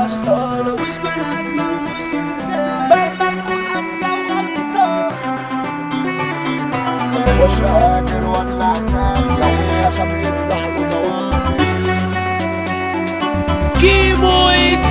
لقيتها شطانة مش بني ادمة ومش انسان مهما تكون قاسية وغلطان مش قادر ولا اساف لو خشب يطلع له ضوافر كيمو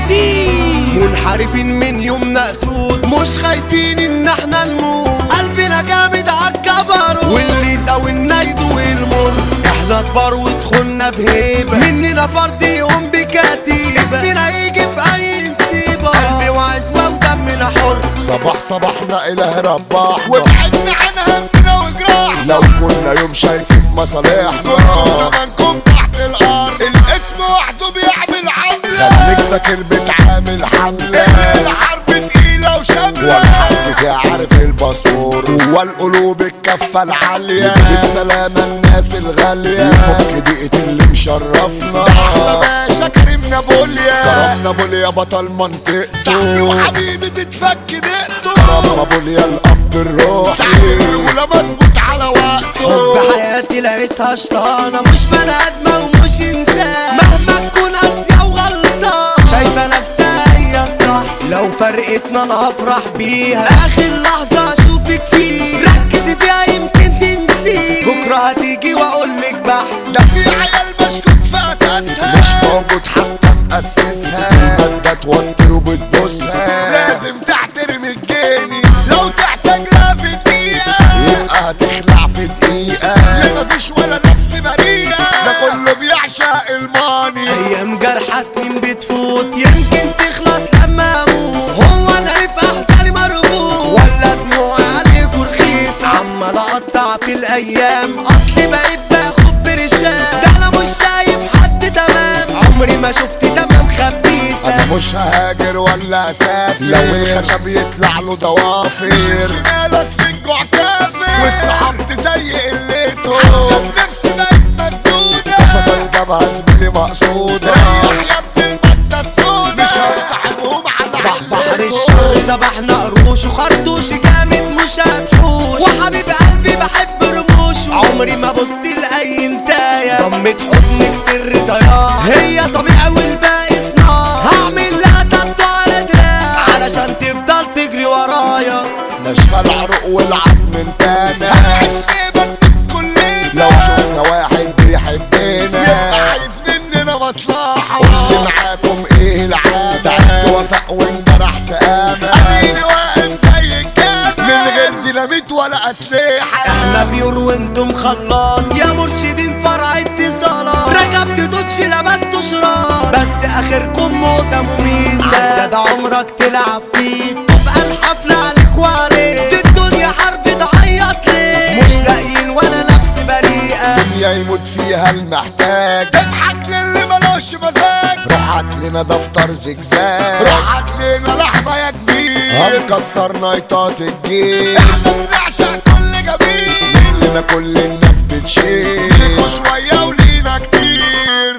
الدين منحرفين من يومنا اسود مش خايفين ان احنا نموت قلبنا جامد عالكبر واللي يساوي النايد والمر احنا كبار ودخلنا بهيبة مننا فرد يقوم بكتيبة اسمنا يجي في اي نسيبة قلبي وعزوة ودمنا حر صباح صباحنا اله رباحنا وابعدنا عن همنا وجراحنا لو كنا يوم شايفين مصالحنا كنتم زمانكم تحت الارض الاسم وحده بيعمل عملة خليك فاكر بتعامل حملة الحرب تقيلة وشاملة ولا حد فيها عارف الباسبور جوا القلوب الكفة العالية بالسلامة الناس الغالية يفك دقيقة اللي مشرفنا احلى باشا كريم نابوليا كرمنا بوليا بطل صاحبي منطقته وحبيبي تتفك دقته كرمنا بوليا الأب الروحي صاحبي الرجولة مظبوط على وقته بحياتي لقيتها شطانة مش بني ادمة ومش انسان مهما تكون قاسية وغلطان شايفة نفسها هي الصح لو فرقتنا انا هفرح بيها اخر لحظة اشوفك فيه ركزي فيها يمكن تنسي بكرة هتيجي واقولك بح ده في عيال مشكوك في اساسها مش موجود حتى مأسسها المادة توتر وبتبوسها لازم تحترم الجاني لو تحتاج لها في دقيقة يبقى هتخلع في دقيقة ليه مفيش ولا نفس بريئة ده كله بيعشق الماني ايام جرحى سنين بتفوت يمكن تخلص لما اموت هو انا في احزاني مربوط ولا دموعي عليكوا رخيص عمال اقطع في الايام اصلي بقيت باخد برشام ده انا مش شايف حد تمام عمري ما شفت تمام خبيثة انا مش هاجر ولا اسافر لو الخشب يطلع له ضوافر شمال اصل الجوع كافر والصحاب زي قلته حتى النفس بقت مسدودة كفة الجبهة زميلي مقصودة ريح يا ابن المادة السودا مش هنصاحبهم على بحر حلته الشر ذبحنا قروش وخرطوش جامد مش هتحوش وحبيب قلبي بحب رموشه عمري ما بص لاي انتايه ضمت حضنك سر ضياع هي طبيعه والباقي صناعه هعمل لها تاتو على دراع علشان تفضل تجري ورايا نشفى العروق والعظم انتانا هنعيش ليه بنت كلنا لو شفنا واحد بيحبنا يبقى عايز مننا مصلحة اللي معاكم ايه العادة تعبت وفاء وانجرحت امل اديني واقف زي الجبل من غير ديناميت ولا اسلحة احنا بيور وانتم خلاط يا مرشدين فرع اتصالات ركبت دوتش لبست شراط بس اخركم موتة مميتة ده عمرك تلعب فيه تبقى الحفلة عليك وعليك الدنيا حرب تعيط ليه مش لاقيين ولا نفس بريئة دنيا يموت فيها المحتاج تضحك للي ملوش مزاج روح هات لنا دفتر زجزاج روح هات لنا لحمة يا كبير هنكسر نايطات الجيل احنا بنعشق كل جميل لنا كل الناس بتشيل ليكوا شوية ولينا كتير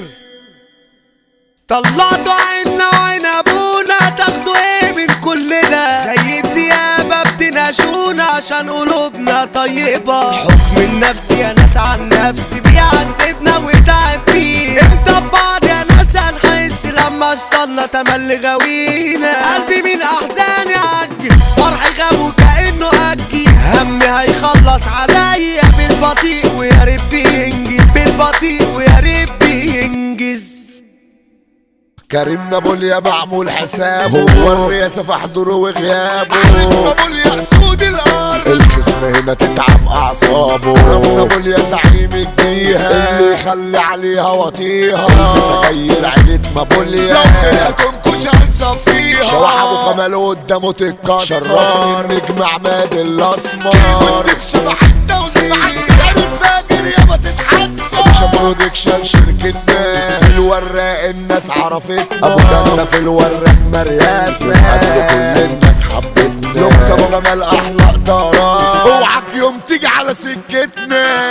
طلعتوا عنا وعين ابونا تاخدوا ايه من كل ده سيد ديابة بتناشونا عشان قلوبنا طيبة حكم النفس يا ناس عن نفسي بيعذبنا وتعب فيه امتى ببعض يا ناس هنحس لما اشطلنا تملي غاوينا قلبي من احزاني عجز فرحي غاب وكأنه اجيز همي هيخلص عليا بالبطيء ويا رب بينجز بالبطيء ويا رب بينجز كريم نابوليا معمول حسابه هو الرئاسة في حضوره وغيابه عليك بقول يا سود الارض الخصم هنا تتعب اعصابه كريم نابوليا زعيم الجيهة اللي يخلي عليها وطيها سجاير عيلة مابوليا لو فرقتكم كوش هنصفيها شوح ابو كمال قدامه تتكسر شرفني النجم عماد الاسمر كنت شبح التوزيع مع الشعر الفاجر يابا تتحسن مش برودكشن شركتنا في الوراق الناس عرفتنا ابو دنا في الوراق مرياسة قبل كل الناس حبتنا يوم ابو جمال احلى قدرات اوعك يوم تيجي على سكتنا